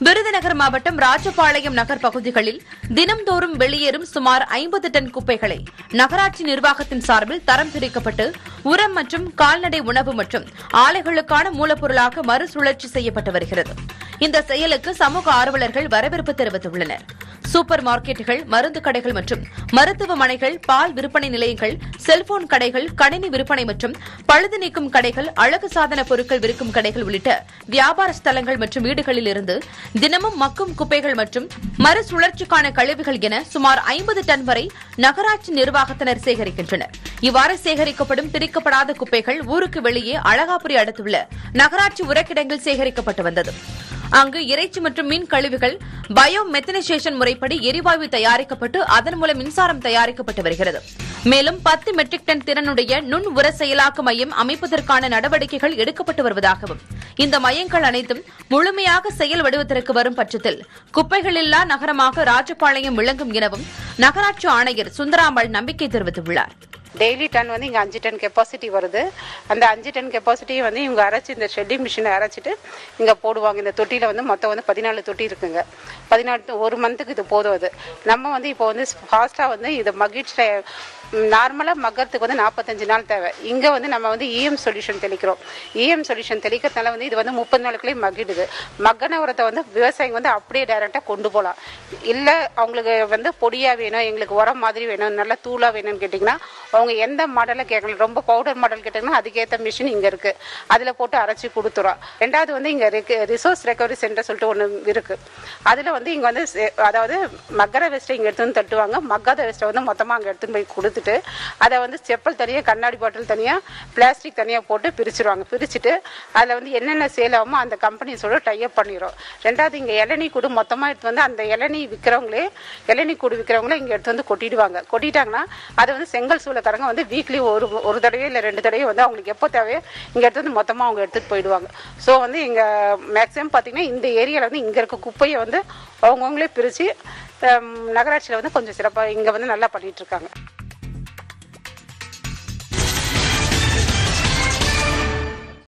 விருதுநகர் மாவட்டம் ராஜபாளையம் நகர் பகுதிகளில் தினம்தோறும் வெளியேறும் சுமார் ஐம்பது டன் குப்பைகளை நகராட்சி நிர்வாகத்தின் சார்பில் தரம் பிரிக்கப்பட்டு உரம் மற்றும் கால்நடை உணவு மற்றும் ஆலைகளுக்கான மூலப்பொருளாக மறுசுழற்சி செய்யப்பட்டு வருகிறது இந்த செயலுக்கு சமூக ஆர்வலர்கள் வரவேற்பு தெரிவித்துள்ளனர் சூப்பர் மார்க்கெட்டுகள் மருந்து கடைகள் மற்றும் மருத்துவமனைகள் பால் விற்பனை நிலையங்கள் செல்போன் கடைகள் கணினி விற்பனை மற்றும் பழுது நீக்கும் கடைகள் அழகு சாதன பொருட்கள் விற்கும் கடைகள் உள்ளிட்ட வியாபார ஸ்தலங்கள் மற்றும் வீடுகளில் இருந்து தினமும் மக்கும் குப்பைகள் மற்றும் மறுசுழற்சிக்கான கழிவுகள் என சுமார் ஐம்பது டன் வரை நகராட்சி நிர்வாகத்தினர் சேகரிக்கின்றனர் இவ்வாறு சேகரிக்கப்படும் பிரிக்கப்படாத குப்பைகள் ஊருக்கு வெளியே அழகாபுரி அடுத்துள்ள நகராட்சி உரக்கிடங்கில் சேகரிக்கப்பட்டு வந்தது அங்கு இறைச்சி மற்றும் மீன் கழிவுகள் பயோ மெத்தனைசேஷன் முறைப்படி எரிவாயு தயாரிக்கப்பட்டு அதன் மூலம் மின்சாரம் தயாரிக்கப்பட்டு வருகிறது மேலும் பத்து மெட்ரிக் டன் திறனுடைய நுண் உர செயலாக்க மையம் அமைப்பதற்கான நடவடிக்கைகள் எடுக்கப்பட்டு வருவதாகவும் இந்த மையங்கள் அனைத்தும் முழுமையாக செயல் வடிவத்திற்கு வரும் பட்சத்தில் குப்பைகளில்லா நகரமாக ராஜபாளையம் விளங்கும் எனவும் நகராட்சி ஆணையர் சுந்தராமல் நம்பிக்கை தெரிவித்துள்ளார் டெய்லி டன் வந்து இங்கே அஞ்சு டன் கெப்பாசிட்டி வருது அந்த அஞ்சு டன் கெப்பாசிட்டியை வந்து இவங்க அரைச்சி இந்த ஷெட்டிங் மிஷினை அரைச்சிட்டு இங்கே போடுவாங்க இந்த தொட்டியில் வந்து மொத்தம் வந்து பதினாலு தொட்டி இருக்குங்க பதினாலு ஒரு மந்த்துக்கு இது போதும் அது நம்ம வந்து இப்போ வந்து ஃபாஸ்ட்டாக வந்து இதை மகிழ்ச்சி நார்மலாக மக்கறதுக்கு வந்து நாற்பத்தஞ்சு நாள் தேவை இங்கே வந்து நம்ம வந்து இஎம் சொல்யூஷன் தெளிக்கிறோம் இஎம் சொல்யூஷன் தெளிக்கிறதுனால வந்து இது வந்து முப்பது நாளுக்குள்ளேயே மகிடுது மக்கன உரத்தை வந்து விவசாயிங்க வந்து அப்படியே டைரெக்டாக கொண்டு போகலாம் இல்லை அவங்களுக்கு வந்து பொடியாக வேணும் எங்களுக்கு உரம் மாதிரி வேணும் நல்லா தூளாக வேணும்னு கேட்டிங்கன்னா அவங்க எந்த மாடலை கேட்கலாம் ரொம்ப பவுடர் மாடல் கேட்டிங்கன்னா அதுக்கேற்ற மிஷின் இங்கே இருக்குது அதில் போட்டு அரைச்சி கொடுத்துரும் ரெண்டாவது வந்து இங்கே ரிசோர்ஸ் ரெக்கவரி சென்டர் சொல்லிட்டு ஒன்று இருக்குது அதில் வந்து இங்கே வந்து செ- அதாவது மக்கர வேஸ்ட்டை இங்கே எடுத்து வந்து தட்டுவாங்க மக்காத வேஸ்ட்டை வந்து மொத்தமாக அங்கே எடுத்துன்னு போய் கொடுத்துட்டு அதை வந்து செப்பல் தனியாக கண்ணாடி பாட்டில் தனியாக பிளாஸ்டிக் தனியாக போட்டு பிரிச்சிருவாங்க பிரிச்சுட்டு அதில் வந்து என்னென்ன சேல் ஆகுமோ அந்த கம்பெனிஸோட டைப் பண்ணிடும் ரெண்டாவது இங்கே இளநீ கூடு மொத்தமாக எடுத்து வந்து அந்த இளநீ விற்கிறவங்களே இளநீ கூடு விற்கிறவங்களே இங்கே எடுத்து வந்து கொட்டிடுவாங்க கொட்டிட்டாங்கன்னா அதை வந்து செங்கல் சூளக்காரங்க வந்து வீக்லி ஒரு ஒரு தடவையோ இல்லை ரெண்டு தடவையோ வந்து அவங்களுக்கு எப்போ தேவையோ இங்கே எடுத்து வந்து மொத்தமாக அவங்க எடுத்துகிட்டு போயிடுவாங்க ஸோ வந்து இங்கே மேக்ஸிமம் பார்த்தீங்கன்னா இந்த ஏரியாவில் வந்து இங்கே இருக்க குப்பையை வந்து அவங்கவுங்களே பிரித்து நகராட்சியில் வந்து கொஞ்சம் சிறப்பாக இங்கே வந்து நல்லா பண்ணிட்டு இருக்காங்க